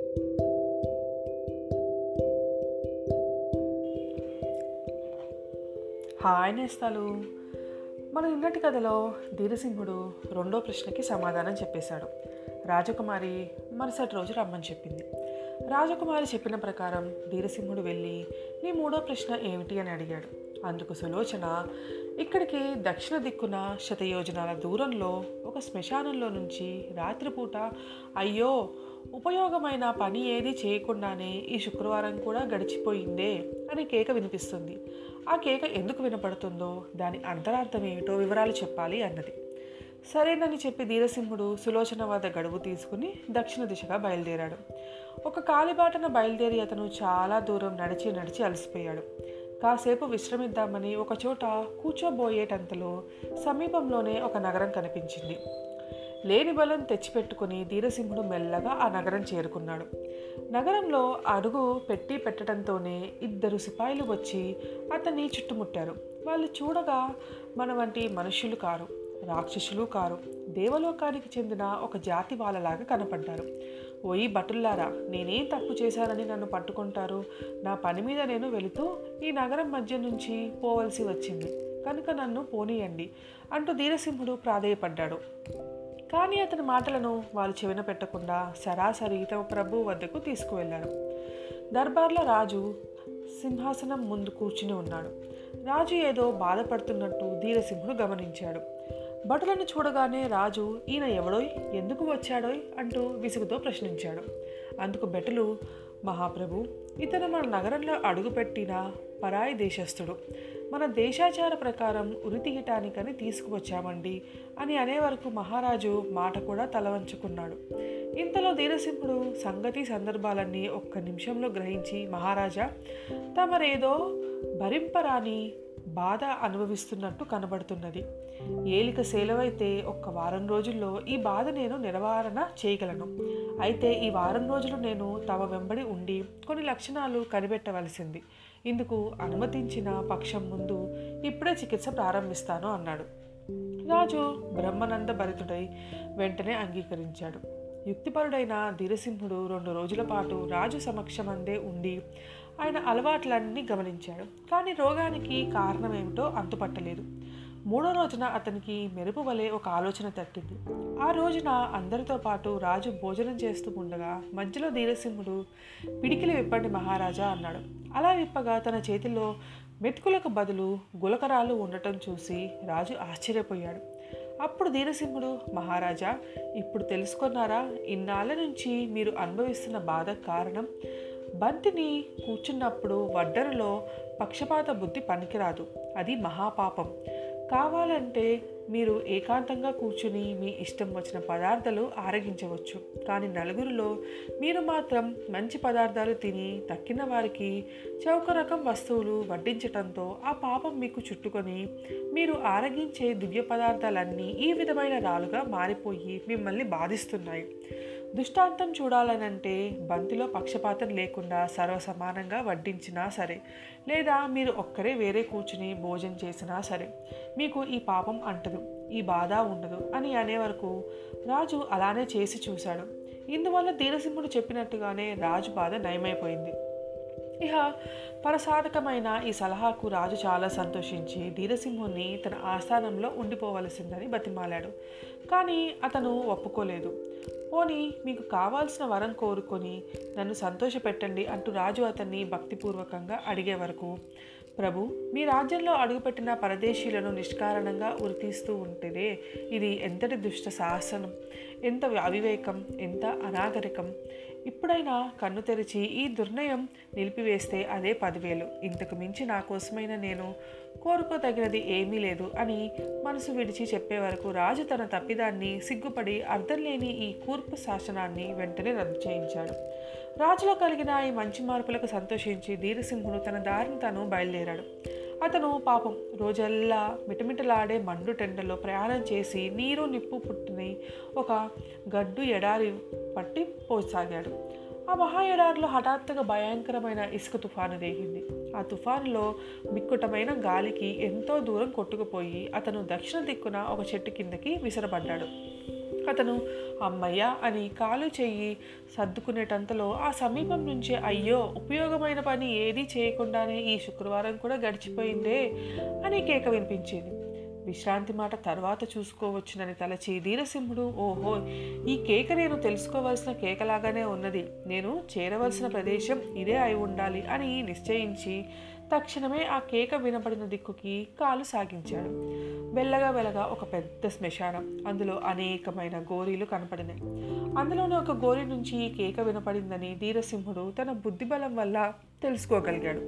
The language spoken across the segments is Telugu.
హాయ్ నేస్తాలు మన నిన్నటి కథలో ధీరసింహుడు రెండో ప్రశ్నకి సమాధానం చెప్పేశాడు రాజకుమారి మరుసటి రోజు రమ్మని చెప్పింది రాజకుమారి చెప్పిన ప్రకారం ధీరసింహుడు వెళ్ళి నీ మూడో ప్రశ్న ఏమిటి అని అడిగాడు అందుకు సులోచన ఇక్కడికి దక్షిణ దిక్కున శతయోజనాల దూరంలో ఒక శ్మశానంలో నుంచి రాత్రిపూట అయ్యో ఉపయోగమైన పని ఏది చేయకుండానే ఈ శుక్రవారం కూడా గడిచిపోయిందే అని కేక వినిపిస్తుంది ఆ కేక ఎందుకు వినపడుతుందో దాని అంతరార్థం ఏమిటో వివరాలు చెప్పాలి అన్నది సరేనని చెప్పి ధీరసింహుడు సులోచన వద్ద గడువు తీసుకుని దక్షిణ దిశగా బయలుదేరాడు ఒక కాలిబాటన బయలుదేరి అతను చాలా దూరం నడిచి నడిచి అలసిపోయాడు కాసేపు విశ్రమిద్దామని ఒకచోట కూర్చోబోయేటంతలో సమీపంలోనే ఒక నగరం కనిపించింది లేని బలం తెచ్చిపెట్టుకుని ధీరసింహుడు మెల్లగా ఆ నగరం చేరుకున్నాడు నగరంలో అడుగు పెట్టి పెట్టడంతోనే ఇద్దరు సిపాయిలు వచ్చి అతన్ని చుట్టుముట్టారు వాళ్ళు చూడగా మన వంటి మనుషులు కారు రాక్షసులు కారు దేవలోకానికి చెందిన ఒక జాతి వాళ్ళలాగా కనపడ్డారు ఓయి భటుల్లారా నేనేం తప్పు చేశానని నన్ను పట్టుకుంటారు నా పని మీద నేను వెళుతూ ఈ నగరం మధ్య నుంచి పోవలసి వచ్చింది కనుక నన్ను పోనీయండి అంటూ ధీరసింహుడు ప్రాధేయపడ్డాడు కానీ అతని మాటలను వాళ్ళు చెవిన పెట్టకుండా సరాసరి తమ ప్రభు వద్దకు తీసుకువెళ్ళారు దర్బార్లో రాజు సింహాసనం ముందు కూర్చుని ఉన్నాడు రాజు ఏదో బాధపడుతున్నట్టు ధీరసింహుడు గమనించాడు భటులను చూడగానే రాజు ఈయన ఎవడోయ్ ఎందుకు వచ్చాడోయ్ అంటూ విసుగుతో ప్రశ్నించాడు అందుకు భటులు మహాప్రభు ఇతను మన నగరంలో అడుగుపెట్టిన పరాయి దేశస్థుడు మన దేశాచార ప్రకారం ఉరి తీయటానికని తీసుకువచ్చామండి అని అనే వరకు మహారాజు మాట కూడా తలవంచుకున్నాడు ఇంతలో ధీరసింహుడు సంగతి సందర్భాలన్నీ ఒక్క నిమిషంలో గ్రహించి మహారాజా తమరేదో భరింపరాని బాధ అనుభవిస్తున్నట్టు కనబడుతున్నది ఏలిక సెలవైతే ఒక్క వారం రోజుల్లో ఈ బాధ నేను నివారణ చేయగలను అయితే ఈ వారం రోజులు నేను తమ వెంబడి ఉండి కొన్ని లక్షణాలు కనిపెట్టవలసింది ఇందుకు అనుమతించిన పక్షం ముందు ఇప్పుడే చికిత్స ప్రారంభిస్తాను అన్నాడు రాజు బ్రహ్మనంద భరితుడై వెంటనే అంగీకరించాడు యుక్తిపరుడైన ధీరసింహుడు రెండు రోజుల పాటు రాజు సమక్షమందే ఉండి ఆయన అలవాట్లన్నీ గమనించాడు కానీ రోగానికి కారణమేమిటో అంతుపట్టలేదు మూడో రోజున అతనికి మెరుపు వలె ఒక ఆలోచన తట్టింది ఆ రోజున అందరితో పాటు రాజు భోజనం చేస్తూ ఉండగా మధ్యలో ధీరసింహుడు పిడికిలి విప్పండి మహారాజా అన్నాడు అలా విప్పగా తన చేతిలో మెతుకులకు బదులు గులకరాలు ఉండటం చూసి రాజు ఆశ్చర్యపోయాడు అప్పుడు ధీరసింహుడు మహారాజా ఇప్పుడు తెలుసుకున్నారా ఇన్నాళ్ళ నుంచి మీరు అనుభవిస్తున్న బాధ కారణం బంతిని కూర్చున్నప్పుడు వడ్డరలో పక్షపాత బుద్ధి పనికిరాదు అది మహాపాపం కావాలంటే మీరు ఏకాంతంగా కూర్చుని మీ ఇష్టం వచ్చిన పదార్థాలు ఆరగించవచ్చు కానీ నలుగురిలో మీరు మాత్రం మంచి పదార్థాలు తిని తక్కిన వారికి చౌక రకం వస్తువులు వడ్డించటంతో ఆ పాపం మీకు చుట్టుకొని మీరు ఆరగించే దివ్య పదార్థాలన్నీ ఈ విధమైన రాలుగా మారిపోయి మిమ్మల్ని బాధిస్తున్నాయి దుష్టాంతం చూడాలనంటే బంతిలో పక్షపాతం లేకుండా సర్వసమానంగా వడ్డించినా సరే లేదా మీరు ఒక్కరే వేరే కూర్చుని భోజనం చేసినా సరే మీకు ఈ పాపం అంటదు ఈ బాధ ఉండదు అని అనే వరకు రాజు అలానే చేసి చూశాడు ఇందువల్ల ధీరసింహుడు చెప్పినట్టుగానే రాజు బాధ నయమైపోయింది ఇహ పరసాధకమైన ఈ సలహాకు రాజు చాలా సంతోషించి ధీరసింహుని తన ఆస్థానంలో ఉండిపోవలసిందని బతిమాలాడు కానీ అతను ఒప్పుకోలేదు పోని మీకు కావాల్సిన వరం కోరుకొని నన్ను సంతోషపెట్టండి అంటూ రాజు అతన్ని భక్తిపూర్వకంగా అడిగే వరకు ప్రభు మీ రాజ్యంలో అడుగుపెట్టిన పరదేశీయులను నిష్కారణంగా ఉరితీస్తూ ఉంటేనే ఇది ఎంతటి దుష్ట శాసనం ఎంత అవివేకం ఎంత అనాగరికం ఇప్పుడైనా కన్ను తెరిచి ఈ దుర్నయం నిలిపివేస్తే అదే పదివేలు ఇంతకు మించి నా కోసమైన నేను కోరుకోదగినది ఏమీ లేదు అని మనసు విడిచి చెప్పే వరకు రాజు తన తప్పిదాన్ని సిగ్గుపడి అర్థం లేని ఈ కూర్పు శాసనాన్ని వెంటనే రద్దు చేయించాడు రాజులో కలిగిన ఈ మంచి మార్పులకు సంతోషించి ధీరసింహుడు తన దారిని తను బయలుదేరాడు అతను పాపం రోజల్లా మిటమిటలాడే మండు టెండలో ప్రయాణం చేసి నీరు నిప్పు పుట్టిని ఒక గడ్డు ఎడారి పట్టి పోసాగాడు ఆ మహా ఎడారిలో హఠాత్తుగా భయంకరమైన ఇసుక తుఫాను రేగింది ఆ తుఫానులో మిక్కుటమైన గాలికి ఎంతో దూరం కొట్టుకుపోయి అతను దక్షిణ దిక్కున ఒక చెట్టు కిందకి విసరబడ్డాడు అతను అమ్మయ్య అని కాలు చెయ్యి సర్దుకునేటంతలో ఆ సమీపం నుంచే అయ్యో ఉపయోగమైన పని ఏదీ చేయకుండానే ఈ శుక్రవారం కూడా గడిచిపోయిందే అని కేక వినిపించింది విశ్రాంతి మాట తర్వాత చూసుకోవచ్చునని తలచి ధీరసింహుడు ఓహో ఈ కేక నేను తెలుసుకోవలసిన కేకలాగానే ఉన్నది నేను చేరవలసిన ప్రదేశం ఇదే అయి ఉండాలి అని నిశ్చయించి తక్షణమే ఆ కేక వినపడిన దిక్కుకి కాలు సాగించాడు వెల్లగా వెలగా ఒక పెద్ద శ్మశానం అందులో అనేకమైన గోరీలు కనపడినాయి అందులోనే ఒక గోరి నుంచి ఈ కేక వినపడిందని ధీరసింహుడు తన బుద్ధిబలం వల్ల తెలుసుకోగలిగాడు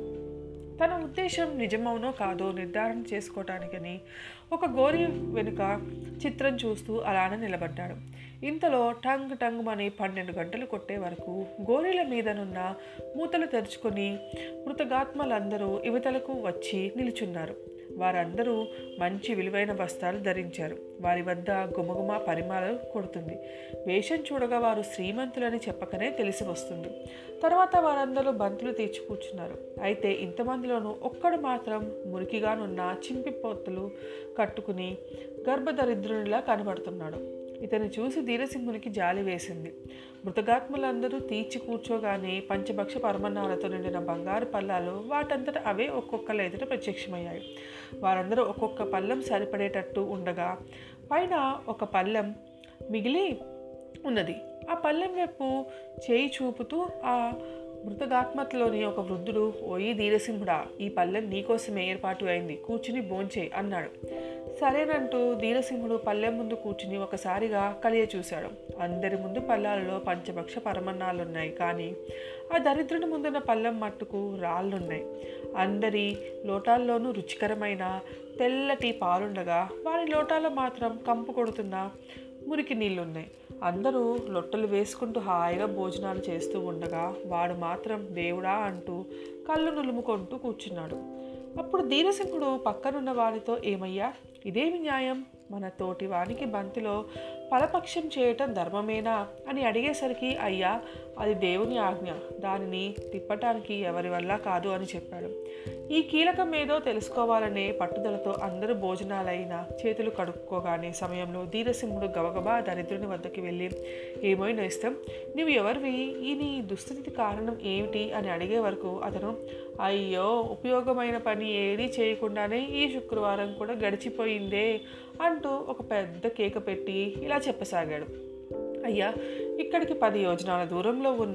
తన ఉద్దేశం నిజమవునో కాదో నిర్ధారణ చేసుకోవటానికని ఒక గోరి వెనుక చిత్రం చూస్తూ అలానే నిలబడ్డాడు ఇంతలో టంగ్ టంగ్ అని పన్నెండు గంటలు కొట్టే వరకు గోరీల మీదనున్న మూతలు తెరుచుకొని మృతగాత్మలందరూ యువతలకు వచ్చి నిలుచున్నారు వారందరూ మంచి విలువైన వస్త్రాలు ధరించారు వారి వద్ద గుమగుమ పరిమాణం కొడుతుంది వేషం చూడగా వారు శ్రీమంతులని చెప్పకనే తెలిసి వస్తుంది తర్వాత వారందరూ బంతులు తీర్చి కూర్చున్నారు అయితే ఇంతమందిలోనూ ఒక్కడు మాత్రం మురికిగానున్న చింపిపోతులు కట్టుకుని గర్భదరిద్రునిలా కనబడుతున్నాడు ఇతను చూసి ధీరసింహునికి జాలి వేసింది మృతగాత్మలందరూ తీర్చి కూర్చోగానే పంచభక్ష పరమన్నాలతో నిండిన బంగారు పల్లాలు వాటంతట అవే ఒక్కొక్కల ఎదుట ప్రత్యక్షమయ్యాయి వారందరూ ఒక్కొక్క పళ్ళెం సరిపడేటట్టు ఉండగా పైన ఒక పళ్ళెం మిగిలి ఉన్నది ఆ పళ్ళెం వైపు చేయి చూపుతూ ఆ మృతగాత్మతలోని ఒక వృద్ధుడు ఓయి ధీరసింహుడా ఈ పల్లెం నీకోసమే ఏర్పాటు అయింది కూర్చుని భోంచే అన్నాడు సరేనంటూ ధీరసింహుడు పల్లెం ముందు కూర్చుని ఒకసారిగా కలియ చూశాడు అందరి ముందు పల్లాలలో పంచభక్ష పరమన్నాలున్నాయి కానీ ఆ దరిద్రుని ముందున్న పల్లెం మట్టుకు రాళ్ళున్నాయి అందరి లోటాల్లోనూ రుచికరమైన తెల్లటి పాలుండగా వారి లోటాల్లో మాత్రం కంపు కొడుతున్న మురికి నీళ్లున్నాయి అందరూ లొట్టలు వేసుకుంటూ హాయిగా భోజనాలు చేస్తూ ఉండగా వాడు మాత్రం దేవుడా అంటూ కళ్ళు నులుముకుంటూ కూర్చున్నాడు అప్పుడు దీనసింహుడు పక్కనున్న వారితో ఏమయ్యా ఇదేమి న్యాయం మన తోటి వానికి బంతిలో ఫలపక్షం చేయటం ధర్మమేనా అని అడిగేసరికి అయ్యా అది దేవుని ఆజ్ఞ దానిని తిప్పటానికి ఎవరి వల్ల కాదు అని చెప్పాడు ఈ కీలకం ఏదో తెలుసుకోవాలనే పట్టుదలతో అందరూ భోజనాలైన చేతులు కడుక్కోగానే సమయంలో ధీరసింహుడు గబగబా దరిద్రుని వద్దకి వెళ్ళి ఏమైనా ఇష్టం నువ్వు ఎవరివి ఈ నీ దుస్థితి కారణం ఏమిటి అని అడిగే వరకు అతను అయ్యో ఉపయోగమైన పని ఏదీ చేయకుండానే ఈ శుక్రవారం కూడా గడిచిపోయిందే అంటూ ఒక పెద్ద కేక పెట్టి ఇలా చెప్పసాగాడు అయ్యా ఇక్కడికి పది యోజనాల దూరంలో ఉన్న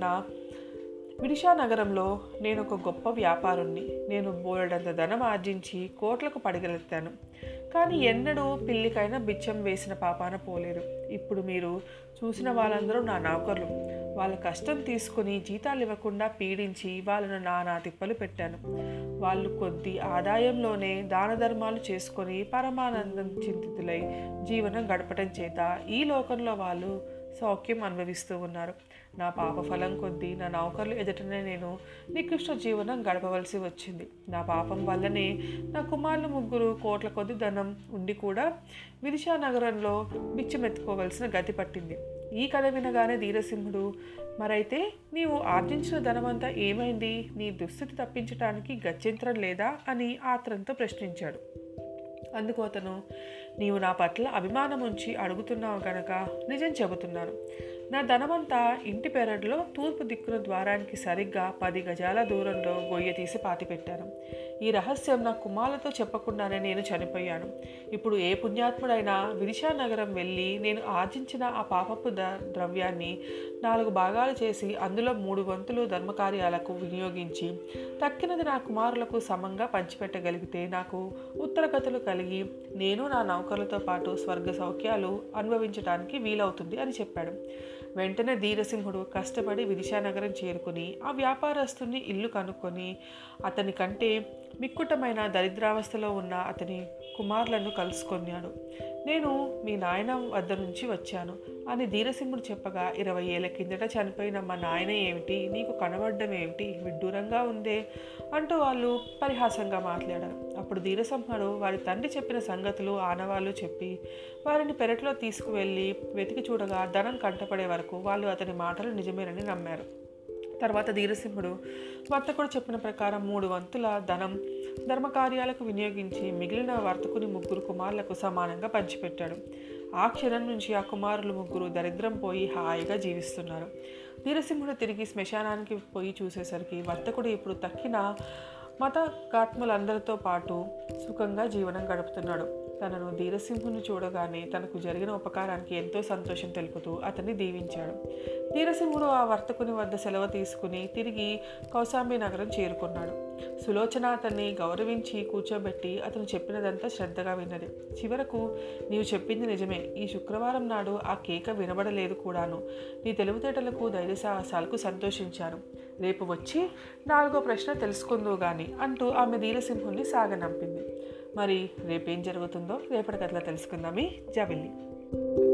విడిషా నగరంలో నేను ఒక గొప్ప వ్యాపారుణ్ణి నేను బోలెడంత ధనం ఆర్జించి కోట్లకు పడిగెలుతాను కానీ ఎన్నడూ పిల్లికైనా బిచ్చం వేసిన పాపాన పోలేదు ఇప్పుడు మీరు చూసిన వాళ్ళందరూ నా నౌకర్లు వాళ్ళ కష్టం తీసుకుని జీతాలు ఇవ్వకుండా పీడించి వాళ్ళను నానా తిప్పలు పెట్టాను వాళ్ళు కొద్ది ఆదాయంలోనే దాన ధర్మాలు చేసుకొని పరమానందం చింతితులై జీవనం గడపటం చేత ఈ లోకంలో వాళ్ళు సౌఖ్యం అనుభవిస్తూ ఉన్నారు నా పాప ఫలం కొద్దీ నా నౌకర్లు ఎదుటనే నేను నికృష్ట జీవనం గడపవలసి వచ్చింది నా పాపం వల్లనే నా కుమారులు ముగ్గురు కోట్ల కొద్ది ధనం ఉండి కూడా విదిశా నగరంలో బిచ్చమెత్తుకోవలసిన గతి పట్టింది ఈ కథ వినగానే ధీరసింహుడు మరైతే నీవు ఆర్జించిన ధనమంతా ఏమైంది నీ దుస్థితి తప్పించటానికి గత్యంతరం లేదా అని ఆత్రంతో ప్రశ్నించాడు అందుకు అతను నీవు నా పట్ల అభిమానం ఉంచి అడుగుతున్నావు గనక నిజం చెబుతున్నాను నా ధనమంతా ఇంటి పెరడులో తూర్పు దిక్కున ద్వారానికి సరిగ్గా పది గజాల దూరంలో గొయ్య తీసి పాతిపెట్టాను ఈ రహస్యం నా కుమారులతో చెప్పకుండానే నేను చనిపోయాను ఇప్పుడు ఏ పుణ్యాత్ముడైనా విదిశా నగరం వెళ్ళి నేను ఆర్జించిన ఆ పాపపు ద ద్రవ్యాన్ని నాలుగు భాగాలు చేసి అందులో మూడు వంతులు ధర్మకార్యాలకు వినియోగించి తక్కినది నా కుమారులకు సమంగా పంచిపెట్టగలిగితే నాకు ఉత్తరగతులు కలిగి నేను నా నౌకర్లతో పాటు స్వర్గ సౌఖ్యాలు అనుభవించడానికి వీలవుతుంది అని చెప్పాడు వెంటనే ధీరసింహుడు కష్టపడి విదిశానగరం చేరుకుని ఆ వ్యాపారస్తుని ఇల్లు కనుక్కొని అతని కంటే మిక్కుటమైన దరిద్రావస్థలో ఉన్న అతని కుమారులను కలుసుకొన్నాడు నేను మీ నాయన వద్ద నుంచి వచ్చాను అని ధీరసింహుడు చెప్పగా ఇరవై ఏళ్ళ కిందట చనిపోయిన మా నాయన ఏమిటి నీకు కనబడడం ఏమిటి విడ్డూరంగా ఉందే అంటూ వాళ్ళు పరిహాసంగా మాట్లాడారు అప్పుడు ధీరసింహుడు వారి తండ్రి చెప్పిన సంగతులు ఆనవాళ్ళు చెప్పి వారిని పెరట్లో తీసుకువెళ్ళి వెతికి చూడగా ధనం కంటపడే వరకు వాళ్ళు అతని మాటలు నిజమేనని నమ్మారు తర్వాత ధీరసింహుడు వర్తకుడు చెప్పిన ప్రకారం మూడు వంతుల ధనం ధర్మకార్యాలకు వినియోగించి మిగిలిన వర్తకుని ముగ్గురు కుమారులకు సమానంగా పంచిపెట్టాడు ఆ క్షణం నుంచి ఆ కుమారులు ముగ్గురు దరిద్రం పోయి హాయిగా జీవిస్తున్నారు ధీరసింహుడు తిరిగి శ్మశానానికి పోయి చూసేసరికి వర్తకుడు ఇప్పుడు తక్కిన మతకాత్ములందరితో పాటు సుఖంగా జీవనం గడుపుతున్నాడు తనను ధీరసింహుని చూడగానే తనకు జరిగిన ఉపకారానికి ఎంతో సంతోషం తెలుపుతూ అతన్ని దీవించాడు ధీరసింహుడు ఆ వర్తకుని వద్ద సెలవు తీసుకుని తిరిగి కౌశాంబి నగరం చేరుకున్నాడు సులోచన అతన్ని గౌరవించి కూర్చోబెట్టి అతను చెప్పినదంతా శ్రద్ధగా విన్నది చివరకు నీవు చెప్పింది నిజమే ఈ శుక్రవారం నాడు ఆ కేక వినబడలేదు కూడాను నీ తెలివితేటలకు ధైర్య సాహసాలకు సంతోషించాను రేపు వచ్చి నాలుగో ప్రశ్న తెలుసుకుందువు గాని అంటూ ఆమె ధీరసింహుల్ని సాగనంపింది మరి రేపేం జరుగుతుందో రేపటి కథలో తెలుసుకుందామి జాబిల్లి